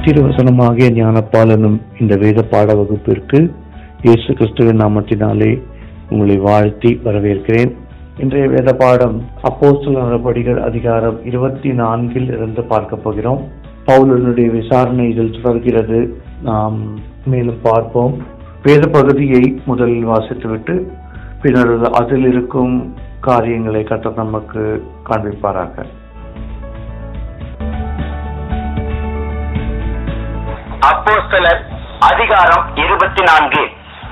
திருவசனமாகிய ஞானப்பால் எனும் இந்த வேத பாட வகுப்பிற்கு இயேசு கிறிஸ்துவின் நாமத்தினாலே உங்களை வாழ்த்தி வரவேற்கிறேன் இன்றைய வேத பாடம் அப்போஸ்தல நடபடிகள் அதிகாரம் இருபத்தி நான்கில் இருந்து பார்க்க போகிறோம் பவுலனுடைய விசாரணை இதில் தொடர்கிறது நாம் மேலும் பார்ப்போம் வேத பகுதியை முதலில் வாசித்துவிட்டு பின்னர் அதில் இருக்கும் காரியங்களை கர்த்தர் நமக்கு காண்பிப்பாராக அப்போஸ்தலர் அதிகாரம் இருபத்தி நான்கு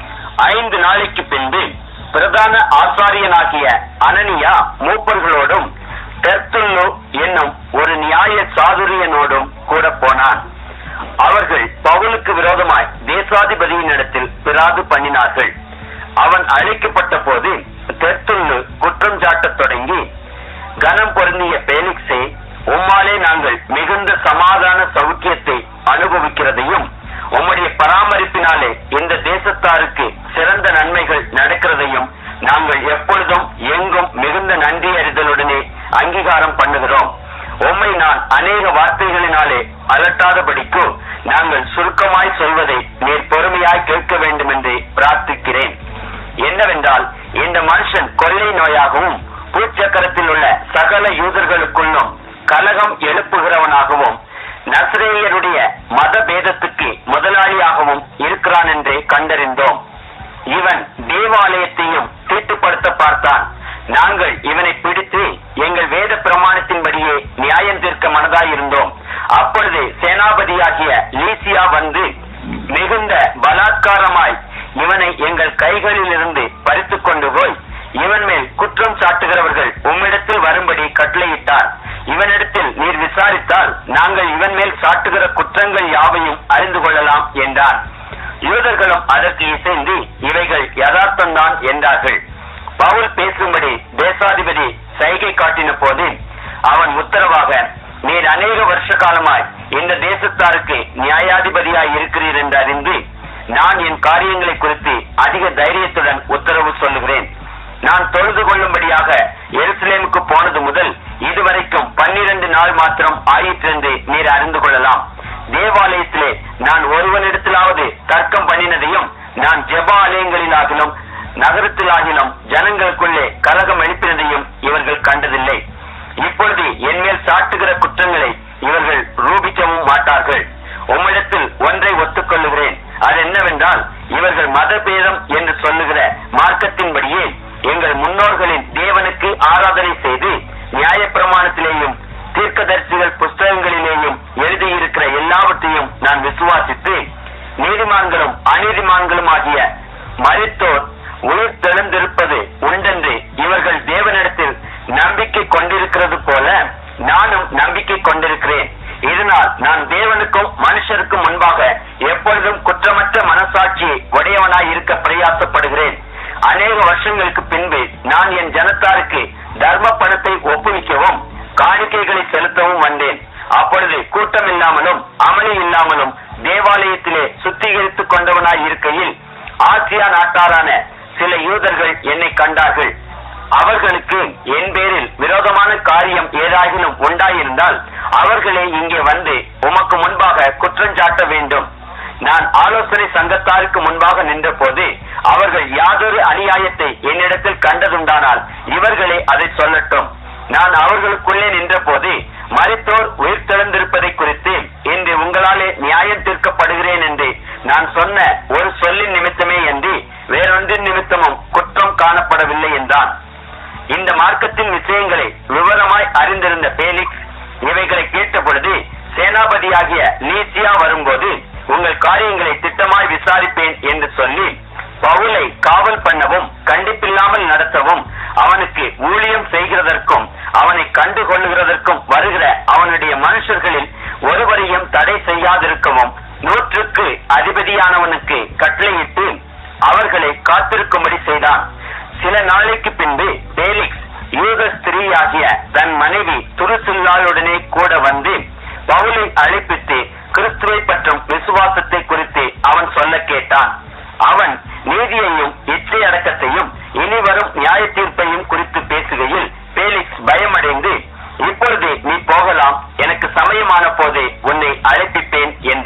ஐந்து நாளைக்கு பின்பு பிரதான ஆசாரியனாகிய அனனியா மூப்பர்களோடும் தெர்த்துல்லு என்னும் ஒரு நியாய சாதுரியனோடும் கூட போனான் அவர்கள் பவுலுக்கு விரோதமாய் தேசாதிபதியினிடத்தில் பிராது பண்ணினார்கள் அவன் அழைக்கப்பட்ட போது தெர்த்துல்லு குற்றம் சாட்டத் தொடங்கி கனம் பொருந்திய பேலிக்ஸே உம்மாலே நாங்கள் மிகுந்த சமாதான சௌக்கியத்தை அனுபவிக்கிறதையும் உம்முடைய பராமரிப்பினாலே இந்த தேசத்தாருக்கு சிறந்த நன்மைகள் நடக்கிறதையும் நாங்கள் எப்பொழுதும் எங்கும் மிகுந்த நன்றி அறிதலுடனே அங்கீகாரம் பண்ணுகிறோம் உம்மை நான் அநேக வார்த்தைகளினாலே அலட்டாதபடிக்கு நாங்கள் சுருக்கமாய் சொல்வதை நீர் பொறுமையாய் கேட்க வேண்டும் என்று பிரார்த்திக்கிறேன் என்னவென்றால் இந்த மனுஷன் கொள்ளை நோயாகவும் பூச்சக்கரத்தில் உள்ள சகல யூதர்களுக்குள்ளும் கலகம் எழுப்புகிறவனாகவும் நஸ்ரேயருடைய மத பேதத்துக்கு முதலாளியாகவும் இருக்கிறான் என்றே கண்டறிந்தோம் இவன் தேவாலயத்தையும் தீட்டுப்படுத்த பார்த்தான் நாங்கள் இவனை பிடித்து எங்கள் வேத பிரமாணத்தின்படியே நியாயம் தீர்க்க மனதாயிருந்தோம் அப்பொழுது சேனாபதியாகிய லீசியா வந்து மிகுந்த பலாத்காரமாய் இவனை எங்கள் கைகளில் இருந்து பறித்துக் கொண்டு போய் இவன் மேல் குற்றம் சாட்டுகிறவர்கள் உம்மிடத்தில் வரும்படி கட்டளையிட்டார் இவனிடத்தில் நீர் விசாரித்தால் நாங்கள் இவன் மேல் சாட்டுகிற குற்றங்கள் யாவையும் அறிந்து கொள்ளலாம் என்றார் யூதர்களும் அதற்கு இசைந்து இவைகள் யதார்த்தம்தான் என்றார்கள் பவுல் பேசும்படி தேசாதிபதி சைகை காட்டின போது அவன் உத்தரவாக நீர் அநேக வருஷ காலமாய் இந்த தேசத்தாருக்கு நியாயாதிபதியாய் இருக்கிறீர் என்று அறிந்து நான் என் காரியங்களை குறித்து அதிக தைரியத்துடன் உத்தரவு சொல்லுகிறேன் நான் தொழுது கொள்ளும்படியாக எருசலேமுக்கு போனது முதல் இதுவரைக்கும் பன்னிரண்டு நாள் மாத்திரம் ஆயிற்றென்று நீர் அறிந்து கொள்ளலாம் தேவாலயத்திலே நான் ஒருவனிடத்திலாவது தர்க்கம் பண்ணினதையும் நான் ஜெப ஆலயங்களிலாகிலும் நகரத்திலாகிலும் ஜனங்களுக்குள்ளே கலகம் எழுப்பினதையும் இவர்கள் கண்டதில்லை இப்பொழுது என்மேல் சாட்டுகிற குற்றங்களை இவர்கள் ரூபிக்கவும் மாட்டார்கள் உம்மிடத்தில் ஒன்றை ஒத்துக்கொள்ளுகிறேன் அது என்னவென்றால் இவர்கள் மதபேதம் என்று சொல்லுகிற மார்க்கத்தின்படியே எங்கள் முன்னோர்களின் தேவனுக்கு ஆராதனை செய்து நியாய பிரமாணத்திலேயும் தீர்க்கதரிசிகள் புஸ்தகங்களிலேயும் எழுதியிருக்கிற எல்லாவற்றையும் நான் விசுவாசித்து நீதிமான்களும் அநீதிமான்களும் ஆகிய மறித்தோர் உயிர் தெழுந்திருப்பது உண்டென்று இவர்கள் தேவனிடத்தில் நம்பிக்கை கொண்டிருக்கிறது போல நானும் நம்பிக்கை கொண்டிருக்கிறேன் இதனால் நான் தேவனுக்கும் மனுஷருக்கும் முன்பாக எப்பொழுதும் குற்றமற்ற மனசாட்சியை உடையவனாய் இருக்க பிரயாசப்படுகிறேன் அநேக வருஷங்களுக்கு பின்பு நான் என் ஜனத்தாருக்கு தர்ம பணத்தை ஒப்புவிக்கவும் காணிக்கைகளை செலுத்தவும் வந்தேன் அப்பொழுது கூட்டம் இல்லாமலும் அமளி இல்லாமலும் தேவாலயத்திலே சுத்திகரித்துக் கொண்டவனாய் இருக்கையில் ஆசியா நாட்டாரான சில யூதர்கள் என்னை கண்டார்கள் அவர்களுக்கு என் பேரில் விரோதமான காரியம் ஏதாகிலும் உண்டாயிருந்தால் அவர்களே இங்கே வந்து உமக்கு முன்பாக குற்றஞ்சாட்ட வேண்டும் நான் ஆலோசனை சங்கத்தாருக்கு முன்பாக நின்றபோது அவர்கள் யாதொரு அநியாயத்தை என்னிடத்தில் கண்டதுண்டானால் இவர்களே அதை சொல்லட்டும் நான் அவர்களுக்குள்ளே நின்றபோது மறித்தோர் உயிர் தெழுந்திருப்பதை குறித்து இன்று உங்களாலே நியாயம் தீர்க்கப்படுகிறேன் என்று நான் சொன்ன ஒரு சொல்லின் நிமித்தமே என்று வேறொன்றின் நிமித்தமும் குற்றம் காணப்படவில்லை என்றான் இந்த மார்க்கத்தின் விஷயங்களை விவரமாய் அறிந்திருந்த பேலிக்ஸ் இவைகளை கேட்டபொழுது சேனாபதியாகிய லீசியா வரும்போது உங்கள் காரியங்களை திட்டமாய் விசாரிப்பேன் என்று சொல்லி பவுலை காவல் பண்ணவும் கண்டிப்பில்லாமல் நடத்தவும் அவனுக்கு ஊழியம் செய்கிறதற்கும் அவனை கண்டு கொள்ளுகிறதற்கும் வருகிற அவனுடைய மனுஷர்களில் ஒருவரையும் தடை செய்யாதிருக்கவும் நூற்றுக்கு அதிபதியானவனுக்கு கட்டளையிட்டு அவர்களை காத்திருக்கும்படி செய்தான் சில நாளைக்கு பின்பு பேலிக்ஸ் யூத ஸ்திரீயாகிய தன் மனைவி துருசில்லாளுடனே கூட வந்து பவுலை அழைப்பித்து கிறிஸ்துவை பற்றும் விசுவாசத்தை குறித்து அவன் சொல்ல கேட்டான் அவன் நீதியையும் இச்சை அடக்கத்தையும் இனி வரும் நியாய தீர்ப்பையும் குறித்து பேசுகையில் பேலிக்ஸ் பயமடைந்து இப்பொழுது நீ போகலாம் எனக்கு சமயமான போதே உன்னை அழைப்பிப்பேன் என்றான்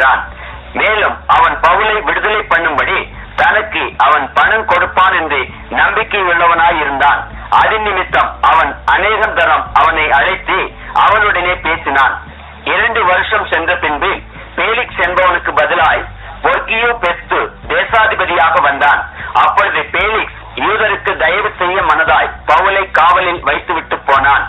என்றான் மேலும் அவன் பவுலை விடுதலை பண்ணும்படி தனக்கு அவன் பணம் கொடுப்பான் என்று நம்பிக்கை உள்ளவனாய் இருந்தான் அதன் நிமித்தம் அவன் அநேகம் தரம் அவனை அழைத்து அவனுடனே பேசினான் இரண்டு வருஷம் சென்ற பின்பு பேலிக்ஸ் என்பவனுக்கு பதிலாய் பொர்கியோ பெஸ்து தேசாதிபதியாக வந்தான் அப்பொழுது பேலிக்ஸ் யூதருக்கு தயவு செய்ய மனதாய் பவுலை காவலில் வைத்துவிட்டு போனான்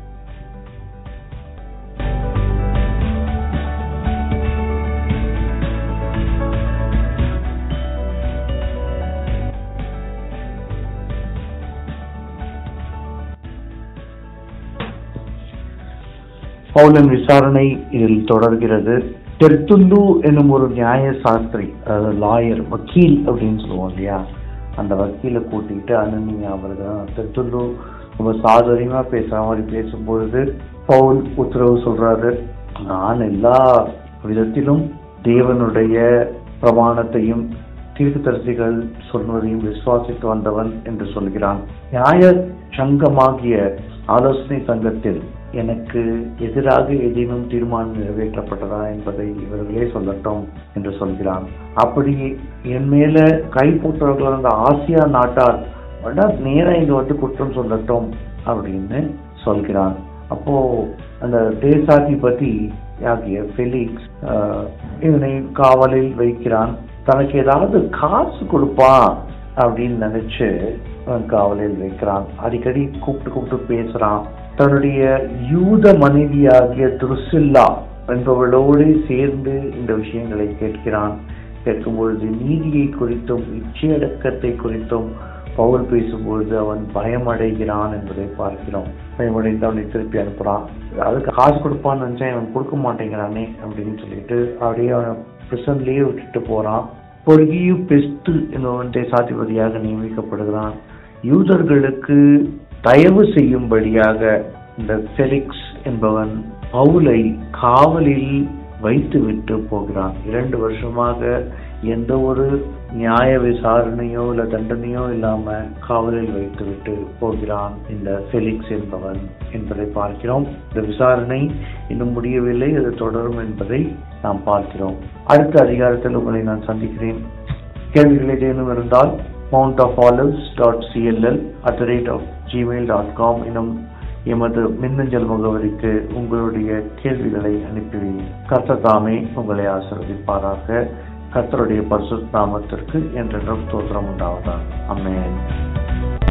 பவுலின் விசாரணை இதில் தொடர்கிறது தெர்த்துல்லு என்னும் ஒரு நியாய சாஸ்திரி அதாவது லாயர் வக்கீல் அப்படின்னு சொல்லுவோம் இல்லையா அந்த வக்கீலை கூட்டிட்டு அனன்யா அவர்கள் தெர்த்துல்லு ரொம்ப சாதுரியமா பேசுற மாதிரி பேசும்பொழுது பவுல் உத்தரவு சொல்றாரு நான் எல்லா விதத்திலும் தேவனுடைய பிரமாணத்தையும் தீர்க்கதரிசிகள் சொல்வதையும் விசுவாசித்து வந்தவன் என்று சொல்கிறான் நியாய சங்கமாகிய ஆலோசனை சங்கத்தில் எனக்கு எதிராக ஏதேனும் தீர்மானம் நிறைவேற்றப்பட்டதா என்பதை இவர்களே சொல்லட்டும் என்று சொல்கிறான் அப்படி என் மேல கை போட்டவர்கள் அந்த ஆசியா நாட்டார் வேணா நேரா இங்க வந்து குற்றம் சொல்லட்டும் அப்படின்னு சொல்கிறான் அப்போ அந்த தேசாதிபதி ஆகிய ஃபெலிக்ஸ் ஆஹ், இவனை காவலில் வைக்கிறான் தனக்கு ஏதாவது காசு கொடுப்பான் அப்படின்னு நினைச்சு அவன் காவலில் வைக்கிறான் அடிக்கடி கூப்பிட்டு கூப்பிட்டு பேசுறான் தன்னுடைய யூத மனைவியாகிய துருசில்லா என்பவளோடு சேர்ந்து இந்த விஷயங்களை கேட்கிறான் கேட்கும்பொழுது நீதியை குறித்தும் இச்சையடக்கத்தை குறித்தும் பவுல் பேசும்பொழுது அவன் பயமடைகிறான் என்பதை பார்க்கிறோம் பயமடைந்து அவனை திருப்பி அனுப்புறான் அதுக்கு காசு கொடுப்பான்னு நினைச்சேன் அவன் கொடுக்க மாட்டேங்கிறானே அப்படின்னு சொல்லிட்டு அப்படியே அவனை பிரிசன்லயே விட்டுட்டு போறான் பொறுகியு பெஸ்து என்பவன் தேசாதிபதியாக நியமிக்கப்படுகிறான் யூதர்களுக்கு தயவு செய்யும்படியாக இந்த ஃபெலிக்ஸ் என்பவன் பவுலை காவலில் வைத்து விட்டு போகிறான் இரண்டு வருஷமாக எந்த ஒரு நியாய விசாரணையோ இல்ல தண்டனையோ இல்லாம காவலில் வைத்து விட்டு போகிறான் இந்த ஃபெலிக்ஸ் என்பவன் என்பதை பார்க்கிறோம் இந்த விசாரணை இன்னும் முடியவில்லை அது தொடரும் என்பதை நாம் பார்க்கிறோம் அடுத்த அதிகாரத்தில் உங்களை நான் சந்திக்கிறேன் கேள்விகள் ஏதேனும் இருந்தால் Mount of Olives dot CLL at the rate of Gmail dot com எனும் எமது மின்னஞ்சல் முகவரிக்கு உங்களுடைய கேள்விகளை அனுப்பி கர்த்தர் தாமே உங்களை ஆசிர்வதிப்பாராக கர்த்தருடைய பரிசுத்த நாமத்திற்கு என்றென்றும் தோற்றம் உண்டாவதாக அம்மேன்